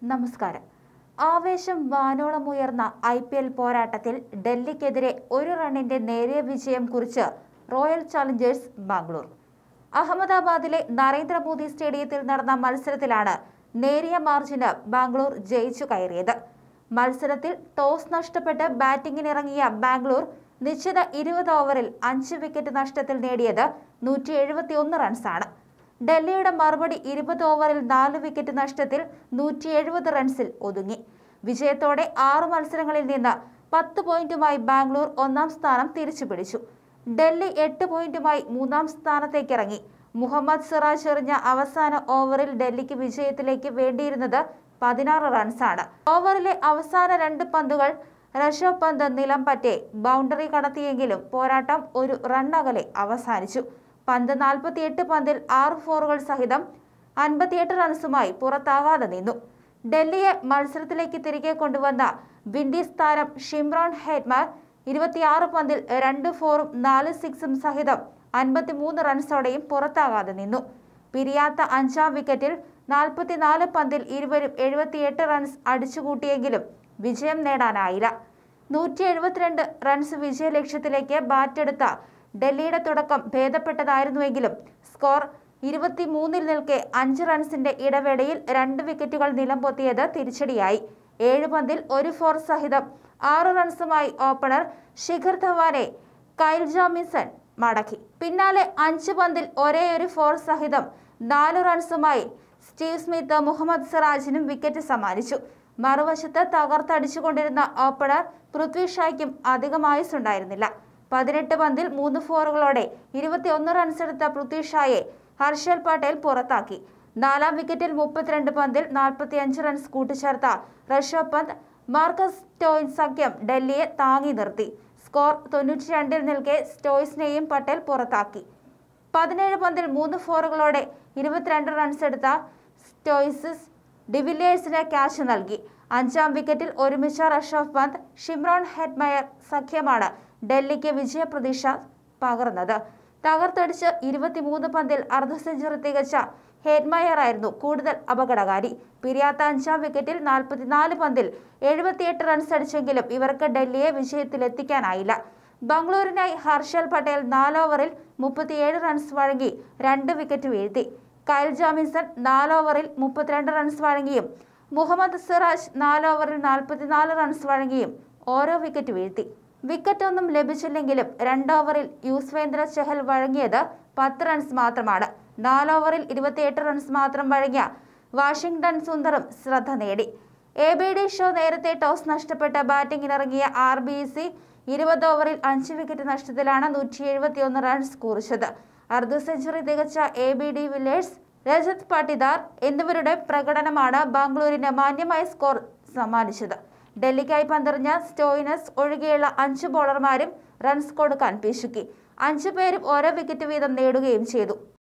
നമസ്കാരം ആവേശം വാനോളമുയർന്ന I P L പോരാട്ടത്തിൽ ഡൽഹിക്കെതിരെ ഒരു റണ്ണിന്റെ നേരിയ വിജയം കുറിച്ച് റോയൽ ചാലഞ്ചേഴ്സ് ബാംഗ്ലൂർ അഹമ്മദാബാദിലെ നരേന്ദ്രമോദി സ്റ്റേഡിയത്തിൽ നടന്ന മത്സരത്തിലാണ് നേരിയ മാർജിന് ബാംഗ്ലൂർ ജയിച്ചു കയറിയത് മത്സരത്തിൽ ടോസ് നഷ്ടപ്പെട്ട് ബാറ്റിംഗിനിറങ്ങിയ ബാംഗ്ലൂർ നിശ്ചിത ഇരുപത് ഓവറിൽ അഞ്ച് വിക്കറ്റ് നഷ്ടത്തിൽ നേടിയത് നൂറ്റി എഴുപത്തിയൊന്ന് റൺസാണ് ഡൽഹിയുടെ മറുപടി ഇരുപത് ഓവറിൽ നാല് വിക്കറ്റ് നഷ്ടത്തിൽ നൂറ്റി എഴുപത് റൺസിൽ ഒതുങ്ങി വിജയത്തോടെ ആറ് മത്സരങ്ങളിൽ നിന്ന് പത്ത് പോയിന്റുമായി ബാംഗ്ലൂർ ഒന്നാം സ്ഥാനം തിരിച്ചുപിടിച്ചു ഡൽഹി എട്ട് പോയിന്റുമായി മൂന്നാം സ്ഥാനത്തേക്കിറങ്ങി മുഹമ്മദ് സിറാജ് എറിഞ്ഞ അവസാന ഓവറിൽ ഡൽഹിക്ക് വിജയത്തിലേക്ക് വേണ്ടിയിരുന്നത് പതിനാറ് റൺസാണ് ഓവറിലെ അവസാന രണ്ട് പന്തുകൾ ഋഷഭ് പന്ത് നിലം പറ്റെ ബൗണ്ടറി കടത്തിയെങ്കിലും പോരാട്ടം ഒരു റണ്ണകലെ അവസാനിച്ചു പന്ത് നാൽപ്പത്തിയെട്ട് പന്തിൽ ആറ് ഫോറുകൾ സഹിതം അൻപത്തിയെട്ട് റൺസുമായി പുറത്താകാതെ നിന്നു ഡൽഹിയെ മത്സരത്തിലേക്ക് തിരികെ കൊണ്ടുവന്ന വിൻഡീസ് താരം ഷിംറോൺ ഹെഡ്മാർ ഇരുപത്തിയാറ് പന്തിൽ രണ്ട് ഫോറും നാല് സിക്സും സഹിതം അൻപത്തിമൂന്ന് റൺസോടെയും പുറത്താകാതെ നിന്നു പിരിയാത്ത അഞ്ചാം വിക്കറ്റിൽ നാൽപ്പത്തിനാല് പന്തിൽ ഇരുവരും എഴുപത്തിയെട്ട് റൺസ് അടിച്ചുകൂട്ടിയെങ്കിലും വിജയം നേടാനായില്ല നൂറ്റി എഴുപത്തിരണ്ട് റൺസ് വിജയ ലക്ഷ്യത്തിലേക്ക് ബാറ്റെടുത്ത ഡൽഹിയുടെ തുടക്കം ഭേദപ്പെട്ടതായിരുന്നുവെങ്കിലും സ്കോർ ഇരുപത്തിമൂന്നിൽ നിൽക്കെ അഞ്ച് റൺസിന്റെ ഇടവേളയിൽ രണ്ട് വിക്കറ്റുകൾ നിലംപൊത്തിയത് തിരിച്ചടിയായി ഏഴ് പന്തിൽ ഒരു ഫോർ സഹിതം ആറ് റൺസുമായി ഓപ്പണർ ശിഖർ ധവാനെ കൈൽ ജാമിസൺ മടക്കി പിന്നാലെ അഞ്ച് പന്തിൽ ഒരേ ഒരു ഫോർ സഹിതം നാല് റൺസുമായി സ്റ്റീവ് സ്മിത്ത് മുഹമ്മദ് സിറാജിനും വിക്കറ്റ് സമ്മാനിച്ചു മറുവശത്ത് തകർത്തടിച്ചുകൊണ്ടിരുന്ന ഓപ്പണർ പൃഥ്വി ഷായ്ക്കും അധികം ആയുസുണ്ടായിരുന്നില്ല പതിനെട്ട് പന്തിൽ മൂന്ന് ഫോറുകളോടെ ഇരുപത്തിയൊന്ന് റൺസെടുത്ത പൃഥ്വി ഷായെ ഹർഷൽ പട്ടേൽ പുറത്താക്കി നാലാം വിക്കറ്റിൽ മുപ്പത്തിരണ്ട് പന്തിൽ നാൽപ്പത്തിയഞ്ച് റൺസ് കൂട്ടിച്ചേർത്ത ഋഷഭ് പന്ത് മാർക്കസ് സ്റ്റോയിൻ സഖ്യം ഡൽഹിയെ താങ്ങി നിർത്തി സ്കോർ തൊണ്ണൂറ്റി രണ്ടിൽ നിൽക്കെ സ്റ്റോയ്സിനെയും പട്ടേൽ പുറത്താക്കി പതിനേഴ് പന്തിൽ മൂന്ന് ഫോറുകളോടെ ഇരുപത്തിരണ്ട് റൺസ് എടുത്ത സ്റ്റോയിസിസ് ഡിവിലിയേഴ്സിന് ക്യാച്ച് നൽകി അഞ്ചാം വിക്കറ്റിൽ ഒരുമിച്ച ഋഷഭ് പന്ത് ഷിംറോൺ ഹെഡ്മയർ സഖ്യമാണ് ഡൽഹിക്ക് വിജയപ്രതീക്ഷ പകർന്നത് തകർത്തടിച്ച് ഇരുപത്തിമൂന്ന് പന്തിൽ അർദ്ധ സെഞ്ചുറി തികച്ച ഹെഡ്മയർ ആയിരുന്നു കൂടുതൽ അപകടകാരി പിരിയാത്ത അഞ്ചാം വിക്കറ്റിൽ നാൽപ്പത്തിനാല് പന്തിൽ എഴുപത്തിയെട്ട് റൺസ് അടിച്ചെങ്കിലും ഇവർക്ക് ഡൽഹിയെ വിജയത്തിലെത്തിക്കാനായില്ല ബംഗളൂരിനായി ഹർഷൽ പട്ടേൽ നാല് ഓവറിൽ മുപ്പത്തിയേഴ് റൺസ് വഴങ്ങി രണ്ട് വിക്കറ്റ് വീഴ്ത്തി കൈൽ ജാമിൻസൺ നാല് ഓവറിൽ മുപ്പത്തിരണ്ട് റൺസ് വഴങ്ങിയും മുഹമ്മദ് സിറാജ് നാല് ഓവറിൽ നാൽപ്പത്തിനാല് റൺസ് വഴങ്ങിയും ഓരോ വിക്കറ്റ് വീഴ്ത്തി വിക്കറ്റ് ഒന്നും ലഭിച്ചില്ലെങ്കിലും രണ്ട് ഓവറിൽ യുസ്വേന്ദ്ര ചഹൽ വഴങ്ങിയത് പത്ത് റൺസ് മാത്രമാണ് നാല് ഓവറിൽ ഇരുപത്തിയെട്ട് റൺസ് മാത്രം വഴങ്ങിയ വാഷിംഗ്ടൺ സുന്ദറും ശ്രദ്ധ നേടി എ ബി ഡി ഷോ നേരത്തെ ടോസ് നഷ്ടപ്പെട്ട് ബാറ്റിംഗിനിറങ്ങിയ ആർ ബി സി ഇരുപത് ഓവറിൽ അഞ്ച് വിക്കറ്റ് നഷ്ടത്തിലാണ് നൂറ്റി എഴുപത്തിയൊന്ന് റൺസ് കുറിച്ചത് അർദ്ധ സെഞ്ചുറി തികച്ച A B de Villiers Rajat Patidar എന്നിവരുടെ പ്രകടനമാണ് ബാംഗ്ലൂരിന് മാന്യമായ സ്കോർ സമ്മാനിച്ചത് ഡൽഹിക്കായി പന്തെറിഞ്ഞ സ്റ്റോയിനസ് ഒഴികെയുള്ള അഞ്ച് ബോളർമാരും റൺസ് കൊടുക്കാൻ പിശുക്കി അഞ്ചു പേരും ഓരോ വിക്കറ്റ് വീതം നേടുകയും ചെയ്തു